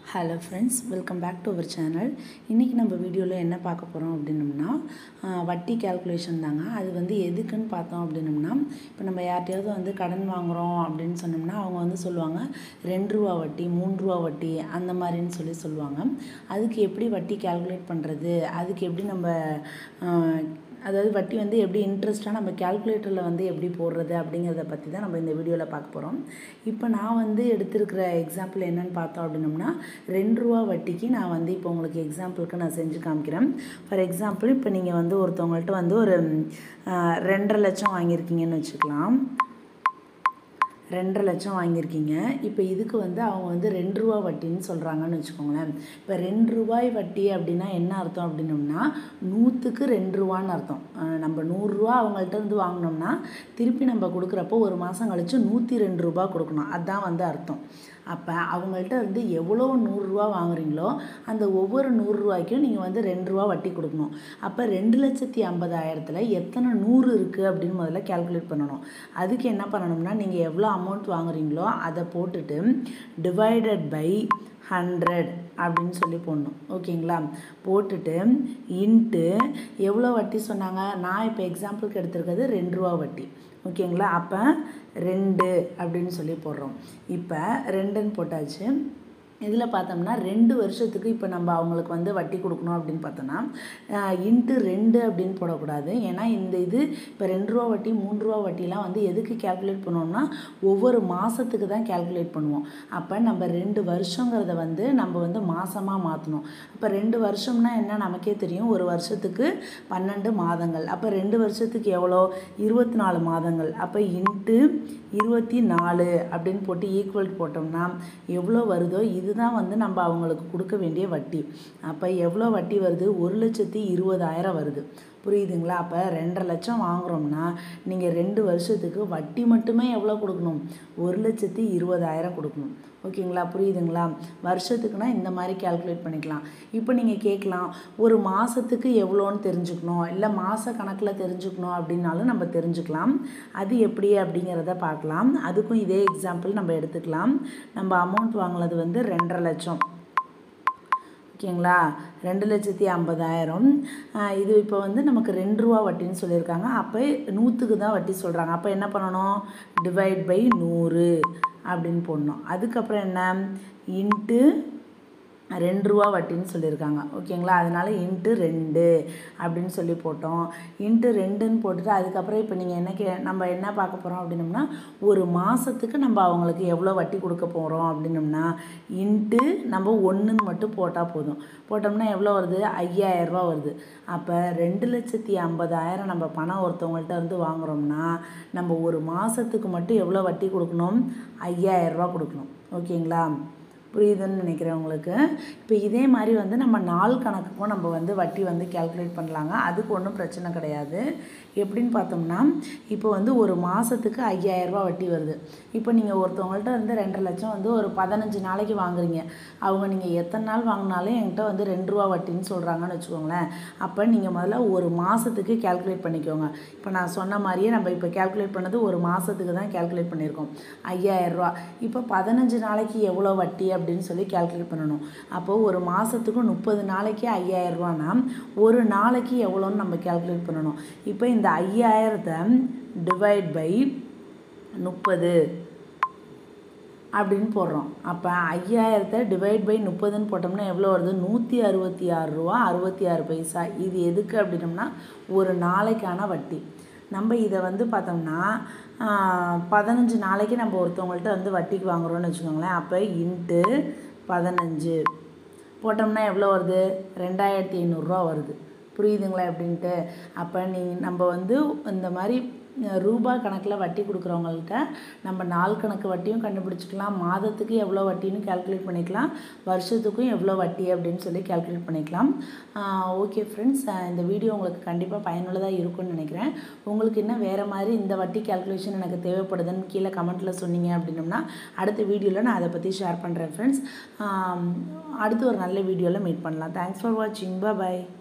hello friends welcome back to our channel இன்றைக்கி நம்ம வீடியோவில் என்ன பார்க்க போகிறோம் அப்படின்னம்னா ஆஹ், வட்டி கேல்குலேஷன் தாங்க அது வந்து எதுக்குன்னு பார்த்தோம் அப்படின்னம்னா இப்போ நம்ம யார்கிட்டயாவது வந்து கடன் வாங்குகிறோம் அப்படின்னு சொன்னோம்னா அவங்க வந்து சொல்லுவாங்க ரெண்டு ரூபா வட்டி மூணு ரூபா வட்டி அந்த மாதிரின்னு சொல்லி சொல்லுவாங்க அதுக்கு எப்படி வட்டி கேல்குலேட் பண்ணுறது அதுக்கு எப்படி நம்ம ஆஹ், அதாவது வட்டி வந்து எப்படி இன்ட்ரெஸ்ட்டாக நம்ம கேல்குலேட்டரில் வந்து எப்படி போடுறது அப்படிங்கிறத பற்றி தான் நம்ம இந்த வீடியோவில் பார்க்க போகிறோம் இப்போ நான் வந்து எடுத்திருக்கிற எக்ஸாம்பிள் என்னன்னு பார்த்தோம் அப்படின்னம்னா ரெண்டு ரூபா வட்டிக்கு நான் வந்து இப்போ உங்களுக்கு எக்ஸாம்பிளுக்கு நான் செஞ்சு காமிக்கிறேன் ஃபார் எக்ஸாம்பிள் இப்போ நீங்கள் வந்து ஒருத்தவங்கள்ட்ட வந்து ஒரு ஆஹ், ரெண்டரை லட்சம் வாங்கியிருக்கீங்கன்னு வச்சுக்கலாம் ரெண்டரை லட்சம் வாங்கியிருக்கீங்க இப்போ இதுக்கு வந்து அவங்க வந்து ரெண்டு ரூபா வட்டின்னு சொல்கிறாங்கன்னு வச்சுக்கோங்களேன் இப்போ ரெண்டு ரூபாய் வட்டி அப்படின்னா என்ன அர்த்தம் அப்படின்னோம்னா நூற்றுக்கு ரெண்டு ரூபான்னு அர்த்தம் அஹ் நம்ம நூறுரூவா அவங்கள்ட்ட இருந்து வாங்கினோம்னா திருப்பி நம்ம கொடுக்குறப்போ ஒரு மாதம் கழிச்சு நூற்றி ரெண்டு ரூபா கொடுக்கணும் அதுதான் வந்து அர்த்தம் அப்போ அவங்கள்ட்ட இருந்து எவ்வளோ நூறுரூவா வாங்குறீங்களோ அந்த ஒவ்வொரு நூறுரூவாய்க்கும் நீங்கள் வந்து ரெண்டு ரூபா வட்டி கொடுக்கணும் அப்போ ரெண்டு லட்சத்தி ஐம்பதாயிரத்தில் எத்தனை நூறு இருக்குது அப்படின்னு முதல்ல கேல்குலேட் பண்ணணும் அதுக்கு என்ன பண்ணணும்னா நீங்கள் எவ்வளோ அமௌண்ட் வாங்குறீங்களோ அதை போட்டுட்டு டிவைடட் பை ஹண்ட்ரட் அப்படின்னு சொல்லி போடணும் ஓகேங்களா போட்டுட்டு இன்ட்டு எவ்வளோ வட்டி சொன்னாங்க நான் இப்போ எக்ஸாம்பிளுக்கு எடுத்திருக்கிறது ரெண்டு ரூபா வட்டி ஓகேங்களா அப்போ ரெண்டு அப்படின்னு சொல்லி போடுறோம் இப்போ ரெண்டுன்னு போட்டாச்சு இதில் பார்த்தோம்னா ரெண்டு வருஷத்துக்கு இப்போ நம்ம அவங்களுக்கு வந்து வட்டி கொடுக்கணும் அப்படின்னு பார்த்தோன்னா இன்ட்டு ரெண்டு அப்படின்னு போடக்கூடாது ஏன்னா இந்த இது இப்போ ரெண்டு ரூபா வட்டி மூணு ரூபா வட்டிலாம் வந்து எதுக்கு கேல்குலேட் பண்ணுவோம்னா ஒவ்வொரு மாதத்துக்கு தான் கேல்குலேட் பண்ணுவோம் அப்போ நம்ம ரெண்டு வருஷங்கிறத வந்து நம்ம வந்து மாதமாக மாற்றணும் அப்போ ரெண்டு வருஷம்னா என்ன நமக்கே தெரியும் ஒரு வருஷத்துக்கு பன்னெண்டு மாதங்கள் அப்போ ரெண்டு வருஷத்துக்கு எவ்வளோ இருபத்தி நாலு மாதங்கள் அப்போ இன்ட்டு இருபத்தி நாலு அப்படின்னு போட்டு ஈக்குவல் போட்டோம்னா எவ்வளோ வருதோ இதுதான் வந்து நம்ம அவங்களுக்கு கொடுக்க வேண்டிய வட்டி அப்போ எவ்வளோ வட்டி வருது ஒரு லட்சத்தி இருபதாயிரம் வருது புரியுதுங்களா அப்போ ரெண்டரை லட்சம் வாங்குறோம்னா நீங்கள் ரெண்டு வருஷத்துக்கு வட்டி மட்டுமே எவ்வளோ கொடுக்கணும் ஒரு லட்சத்தி இருபதாயிரம் கொடுக்கணும் ஓகேங்களா புரியுதுங்களா வருஷத்துக்குனா இந்த மாதிரி கால்குலேட் பண்ணிக்கலாம் இப்போ நீங்கள் கேட்கலாம் ஒரு மாதத்துக்கு எவ்வளோன்னு தெரிஞ்சுக்கணும் இல்லை மாத கணக்கில் தெரிஞ்சுக்கணும் அப்படின்னாலும் நம்ம தெரிஞ்சுக்கலாம் அது எப்படி அப்படிங்கிறத பார்க்கலாம் அதுக்கும் இதே எக்ஸாம்பிள் நம்ம எடுத்துக்கலாம் நம்ம அமௌண்ட் வாங்கினது வந்து ரெண்டரை லட்சம் ஓகேங்களா ரெண்டு லட்சத்தி ஐம்பதாயிரம் ஆஹ் இது இப்போ வந்து நமக்கு ரெண்டு ரூபா வட்டின்னு சொல்லியிருக்காங்க அப்போ நூற்றுக்கு தான் வட்டி சொல்கிறாங்க அப்போ என்ன பண்ணணும் டிவைட் பை நூறு அப்படின்னு போடணும் அதுக்கப்புறம் என்ன இன்ட்டு ரெண்டு ரூபா வட்டின்னு சொல்லியிருக்காங்க ஓகேங்களா அதனால இன்ட்டு ரெண்டு அப்படின்னு சொல்லி போட்டோம் இன்ட்டு ரெண்டுன்னு போட்டுட்டு அதுக்கப்புறம் இப்போ நீங்கள் என்ன கே நம்ம என்ன பார்க்க போகிறோம் அப்படின்னம்னா ஒரு மாதத்துக்கு நம்ம அவங்களுக்கு எவ்வளோ வட்டி கொடுக்க போகிறோம் அப்படின்னம்னா இன்ட்டு நம்ம ஒன்றுன்னு மட்டும் போட்டால் போதும் போட்டோம்னா எவ்வளோ வருது ஐயாயிரரூபா வருது அப்போ ரெண்டு லட்சத்தி ஐம்பதாயிரம் நம்ம பணம் ஒருத்தவங்கள்ட்ட இருந்து வாங்குறோம்னா நம்ம ஒரு மாதத்துக்கு மட்டும் எவ்வளோ வட்டி கொடுக்கணும் ஐயாயிரரூபா கொடுக்கணும் ஓகேங்களா புரியுதுன்னு நினைக்கிறேன் உங்களுக்கு இப்போ இதே மாதிரி வந்து நம்ம நாள் கணக்குக்கும் நம்ம வந்து வட்டி வந்து கேல்குலேட் பண்ணலாங்க அதுக்கு ஒன்றும் பிரச்சனை கிடையாது எப்படின்னு பார்த்தோம்னா இப்போ வந்து ஒரு மாதத்துக்கு ஐயாயிரரூபா வட்டி வருது இப்போ நீங்கள் ஒருத்தவங்கள்ட்ட வந்து ரெண்டரை லட்சம் வந்து ஒரு பதினஞ்சு நாளைக்கு வாங்குறீங்க அவங்க நீங்கள் எத்தனை நாள் வாங்கினாலும் என்கிட்ட வந்து ரெண்டு ரூபா வட்டின்னு சொல்கிறாங்கன்னு வச்சுக்கோங்களேன் அப்போ நீங்கள் முதல்ல ஒரு மாதத்துக்கு கேல்குலேட் பண்ணிக்கோங்க இப்போ நான் சொன்ன மாதிரியே நம்ம இப்போ கேல்குலேட் பண்ணது ஒரு மாதத்துக்கு தான் கேல்குலேட் பண்ணியிருக்கோம் ஐயாயிரரூவா இப்போ பதினஞ்சு நாளைக்கு எவ்வளோ வட்டி அப்படின்னு சொல்லி கேல்குலேட் பண்ணணும் அப்போது ஒரு மாதத்துக்கு முப்பது நாளைக்கு ஐயாயிரரூவானா ஒரு நாளைக்கு எவ்வளோன்னு நம்ம கேல்குலேட் பண்ணணும் இப்போ இந்த ஐயாயிரத்தை டிவைட் பை முப்பது அப்படின்னு போடுறோம் அப்போ ஐயாயிரத்தை டிவைட் பை முப்பதுன்னு போட்டோம்னா எவ்வளோ வருது நூற்றி அறுபத்தி ஆறு ரூபா அறுபத்தி ஆறு பைசா இது எதுக்கு அப்படின்னம்னா ஒரு நாளைக்கான வட்டி நம்ம இதை வந்து பார்த்தோம்னா பதினஞ்சு நாளைக்கு நம்ம ஒருத்தவங்கள்ட்ட வந்து வட்டிக்கு வாங்குறோம்னு வச்சுக்கோங்களேன் அப்போ இன்ட்டு பதினஞ்சு போட்டோம்னா எவ்வளோ வருது ரெண்டாயிரத்தி ஐநூறுரூவா வருது புரியுதுங்களா எப்படின்ட்டு அப்போ நீ நம்ம வந்து இந்த மாதிரி ரூபா கணக்கில் வட்டி கொடுக்குறவங்கள்ட்ட நம்ம நாள் கணக்கு வட்டியும் கண்டுபிடிச்சிக்கலாம் மாதத்துக்கு எவ்வளோ வட்டின்னு கால்குலேட் பண்ணிக்கலாம் வருஷத்துக்கும் எவ்வளோ வட்டி அப்படின்னு சொல்லி கால்குலேட் பண்ணிக்கலாம் ஓகே ஃப்ரெண்ட்ஸ் இந்த வீடியோ உங்களுக்கு கண்டிப்பாக பயனுள்ளதாக இருக்கும்னு நினைக்கிறேன் உங்களுக்கு இன்னும் வேறு மாதிரி இந்த வட்டி கால்குலேஷன் எனக்கு தேவைப்படுதுன்னு கீழே கமெண்ட்டில் சொன்னீங்க அப்படின்னம்னா அடுத்த வீடியோவில் நான் அதை பற்றி ஷேர் பண்ணுறேன் ஃப்ரெண்ட்ஸ் அடுத்து ஒரு நல்ல வீடியோவில் மீட் பண்ணலாம் தேங்க்ஸ் ஃபார் வாட்சிங் பாய்